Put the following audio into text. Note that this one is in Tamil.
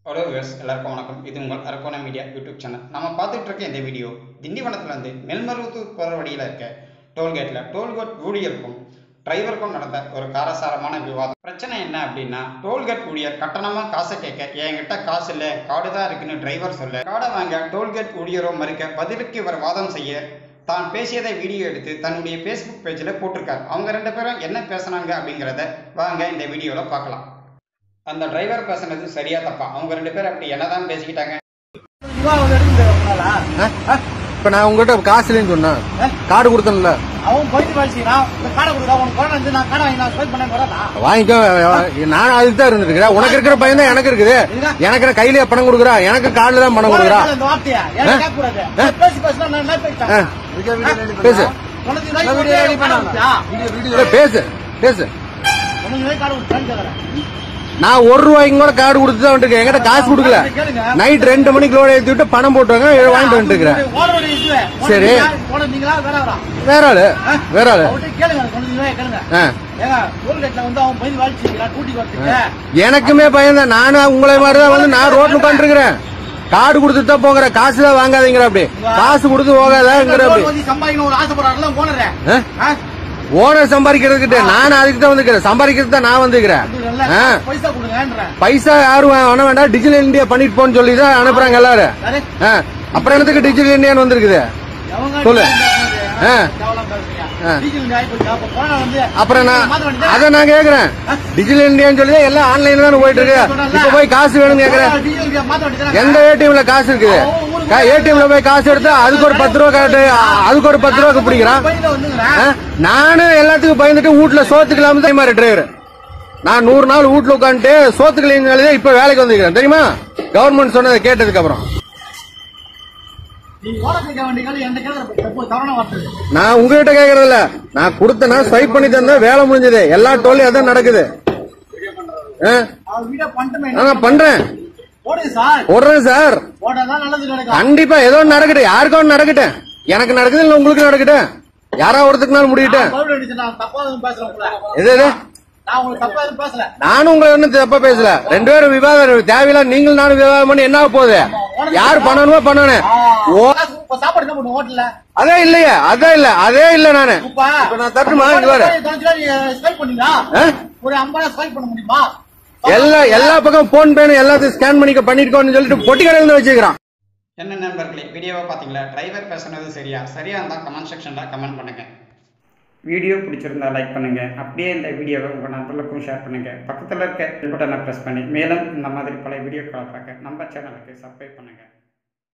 ஹலோ வியூஸ் எல்லாருக்கும் வணக்கம் இது உங்கள் அரக்கோணம் மீடியா யூடியூப் சேனல் நம்ம பார்த்துட்டு இருக்க இந்த வீடியோ திண்டிவனத்துலேருந்து மேல்மருவத்தூர் போகிற வழியில் இருக்க டோல்கேட்டில் டோல்கேட் ஊழியருக்கும் டிரைவருக்கும் நடந்த ஒரு காரசாரமான விவாதம் பிரச்சனை என்ன அப்படின்னா டோல்கேட் ஊழியர் கட்டணமாக காசை கேட்க என்கிட்ட காசு இல்லை கார்டு தான் இருக்குன்னு டிரைவர் சொல்ல கார்டை வாங்க டோல்கேட் ஊழியரோ மறுக்க பதிலுக்கு இவர் வாதம் செய்ய தான் பேசியதை வீடியோ எடுத்து தன்னுடைய ஃபேஸ்புக் பேஜில் போட்டிருக்கார் அவங்க ரெண்டு பேரும் என்ன பேசுனாங்க அப்படிங்கிறத வாங்க இந்த வீடியோவில் பார்க்கலாம் அந்த டிரைவர் பேசுனது சரியா தப்பா அவங்க ரெண்டு பேரும் அப்படி என்னதான் பேசிக்கிட்டாங்க விவாதம் எடுக்க முடியாது உங்களால. இப்ப நான் உங்ககிட்ட காசு இல்லைன்னு சொன்னேன் கார்டு கொடுத்தேன்ல அவன் போயிட்டு வச்சுக்கிறான் இந்த காடை கொடுக்குறா உனக்கு குழந்தை வந்து நான் காடை வாங்கி நான் ஸ்வைப் பண்ண வராதா வாங்கிக்கோ நானும் அதுக்கு தான் இருந்துருக்கிறேன் உனக்கு இருக்கிற பையன் தான் எனக்கு இருக்குது எனக்கு என்ன கையிலேயே பணம் கொடுக்குறா எனக்கு கார்டுல தான் பணம் கொடுக்குறா இந்த வார்த்தையா எனக்கு கேட்க கூடாது பேசி பேசினா நான் என்ன பேசிட்டேன் ஆ, பேசு உனக்கு ரைட் பண்ணி காடை கொடுத்தியா? இல்ல, பேசு பேசு உனக்கு ரைட் காடை கொடுத்தான்னு கேக்குறேன். நான் ஒரு ரூபாய்க்கு கூட கார்டு கொடுத்து தான் வந்துருக்கேன் என்கிட்ட காசு கொடுக்கல கேளுங்க. நைட் ரெண்டு மணிக்கு லோடு ஏத்தி விட்டு பணம் போட்டுவாங்க வாங்கிட்டு வந்துருக்கிறேன் ஓனருடைய இதுவே. உனக்கு சரி. யார்? உனக்கு நீங்களா வேற வரா? வேற ஆளு வேற ஆளு அவர்கிட்ட கேளுங்க, சொன்னது இதுவே கேளுங்க. ஆ. ஏங்க, டோல்கேட்ல வந்து அவன் பயந்து வாழ்ச்சிக்கிறான், கூட்டிட்டு வரதுக்கு. எனக்குமே பையன் தான் நானும் உங்களை மாதிரி தான் வந்து நான் ரோட்ல உட்காந்துருக்கிறேன் கார்டு கொடுத்துட்டு தான் போகிறேன் காசு தான் வாங்காதீங்கிற அப்படி காசு கொடுத்து போகாதாங்கிற அப்படி டோல் வந்து சம்பாதிக்கணும் ஒரு ஆசைப்படுறாருல ஓனரு. ஆ? ஆ? ஓனர் சம்பாதிக்கிறதுக்கிட்ட நான் அதுக்கு தான் வந்துக்கிறேன் சம்பாதிக்கிறது தான் நான் வந்துக்கிறேன் இது நல்ல ஆ. பைசா கொடுங்கன்றேன். பைசா யாரும் வேண வேண்டாம் டிஜிட்டல் இந்தியா பண்ணிட்டு போன்னு சொல்லி தான் அனுப்புறாங்க எல்லாரும் யாரு? ஆ, அப்புறம் என்னத்துக்கு டிஜிட்டல் இந்தியான்னு வந்திருக்குது எவங்க சொல்லு. டீசல் பேசுறது? ஆ. கேவலம் பேசுறீங்க. ஆ. டீசல் இங்க ஆகி போச்சு. அப்ப கொரோனா வந்து அப்புறம் நான் மாத்த வேண்டியதா? அதை நான் கேக்குறேன் டிஜிட்டல் இந்தியான்னு சொல்லி தான் எல்லாம் ஆன்லைன்ல தான் போயிட்டு இருக்கு இப்ப போய் காசு வேணும்னு கேக்குறேன் டீசல் இங்க மாத்த வேண்டியதா? எந்த ஏடிஎம்ல காசு இருக்குது ஏடிஎம்ல போய் காசு எடுத்து அதுக்கு ஒரு பத்து ரூபா காட்டு அதுக்கு ஒரு பத்து ரூபாய்க்கு பிடிக்கிறான் பையில வந்துங்கிறேன். ஆ? நானும் எல்லாத்துக்கும் பயந்துட்டு வீட்டுல சோத்துக்கலாம தான் மாதிரி டிரைவர் நான் நூறு நாள் வீட்டுல உட்காந்துட்டு சோத்துக்கலைங்க இப்ப வேலைக்கு வந்துக்கிறேன் தெரியுமா கவர்மெண்ட் சொன்னதை கேட்டதுக்கு அப்புறம் நீ ஓட கேட்க வேண்டிய காலம் என்கிட்ட கேட்கற தப்பு, தவறான வார்த்தை. நான் உங்ககிட்ட கேக்குறது இல்ல நான் கொடுத்தேன்னா ஸ்வைப் பண்ணி தந்தா வேலை முடிஞ்சது எல்லா டோல்லையும் அதான் நடக்குது ஆ? அவன் வீடியோ பண்ணிட்டோமே, ஆ, நான் பண்றேன் போடுங்க சார். போடுறேன் சார் போட்டாதான் நல்லது நடக்கும். கண்டிப்பா ஏதோ ஒண்ணு நடக்கட்டும் யாருக்கோ ஒண்ணு நடக்கட்டும் எனக்கு நடக்குது இல்ல உங்களுக்கு நடக்கட்டும் யாரா ஒருத்தருக்குனாலும் முடியட்டும் நான் சொல்ல வேண்டியது நான் தப்பா எதுவும் பேசல உங்களை. எது எது நான் உங்களுக்கு தப்பா எதுவும் பேசல. நானும் உங்களை ஒண்ணும் தப்பா பேசல ரெண்டு பேரும் விவாதம் தேவையில்ல நீங்களும் நானும் விவாதம் பண்ணி என்ன ஆகப் போகுது யார் பண்ணணுமோ பண்ணணும் ஆ, ஓ காசு இப்ப சாப்பாடு என்ன பண்ணுவோம் ஹோட்டல்ல? அதே இல்லையே அதே இல்ல அதே இல்ல நானு இப்ப இப்ப நான் தட்டுமா இங்க வர தொண்ணூத்தி ரூபாய் நீ swipe பண்ணீங்களா? ஒரு ஐம்பது ரூபாய் swipe பண்ண முடியுமா எல்லா எல்லா பக்கம் போன் பேனு எல்லாத்தையும் ஸ்கேன் பண்ணிக்க பண்ணிருக்கோம்னு சொல்லிட்டு பொட்டி கடையில வச்சுக்கிறான் என்ன நண்பர்களே வீடியோவை பார்த்தீங்களா டிரைவர் பேசுனது சரியா சரியா இருந்தால் கமெண்ட் செக்ஷனில் கமெண்ட் பண்ணுங்க வீடியோ பிடிச்சிருந்தா லைக் பண்ணுங்க அப்படியே இந்த வீடியோவை உங்கள் நண்பர்களுக்கும் ஷேர் பண்ணுங்க பக்கத்தில் இருக்க பெல் பட்டனை ப்ரெஸ் பண்ணி மேலும் இந்த மாதிரி பல வீடியோக்களை பார்க்க நம்ம சேனலுக்கு சப்ஸ்கிரைப் பண்ணுங்க